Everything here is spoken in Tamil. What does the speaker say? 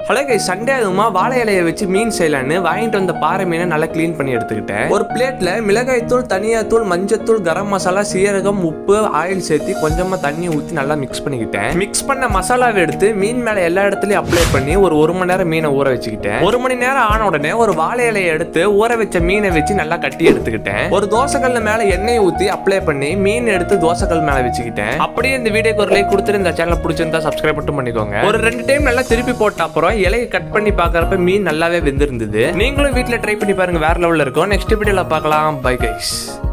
ஹலோ கை சண்டே அதுமா வாழை இலையை வச்சு மீன் செய்யலான்னு வாங்கிட்டு வந்த பாறை மீனை நல்லா க்ளீன் பண்ணி எடுத்துக்கிட்டேன் ஒரு பிளேட்ல மிளகாய் தூள் தனியாத்தூள் மஞ்சத்தூள் கரம் மசாலா சீரகம் உப்பு ஆயில் சேர்த்து கொஞ்சமா தண்ணி ஊற்றி நல்லா மிக்ஸ் பண்ணிக்கிட்டேன் மிக்ஸ் பண்ண மசாலாவை எடுத்து மீன் மேல எல்லா இடத்துலயும் அப்ளை பண்ணி ஒரு ஒரு மணி நேரம் மீனை ஊற வச்சுக்கிட்டேன் ஒரு மணி நேரம் ஆன உடனே ஒரு வாழை இலையை எடுத்து ஊற வச்ச மீனை வச்சு நல்லா கட்டி எடுத்துக்கிட்டேன் ஒரு தோசைக்கல்ல மேல எண்ணெய் ஊற்றி அப்ளை பண்ணி மீன் எடுத்து தோசைக்கல் மேல வச்சுக்கிட்டேன் அப்படியே இந்த வீடியோக்கு ஒரு லைக் கொடுத்துட்டு இந்த சேனல் பிடிச்சிருந்தா சப்ஸ்கிரைப் மட்டும் பண்ணிக்கோங்க ஒரு ரெண்டு டைம் நல்லா திருப்பி போட்ட அப்புறம் இலையை கட் பண்ணி பார்க்கறப்ப மீன் நல்லாவே வெந்திருந்தது நீங்களும் வீட்ல ட்ரை பண்ணி பாருங்க வேற லெவல்ல இருக்கும் நெக்ஸ்ட் வீடியோல பார்க்கலாம் பை கைஸ்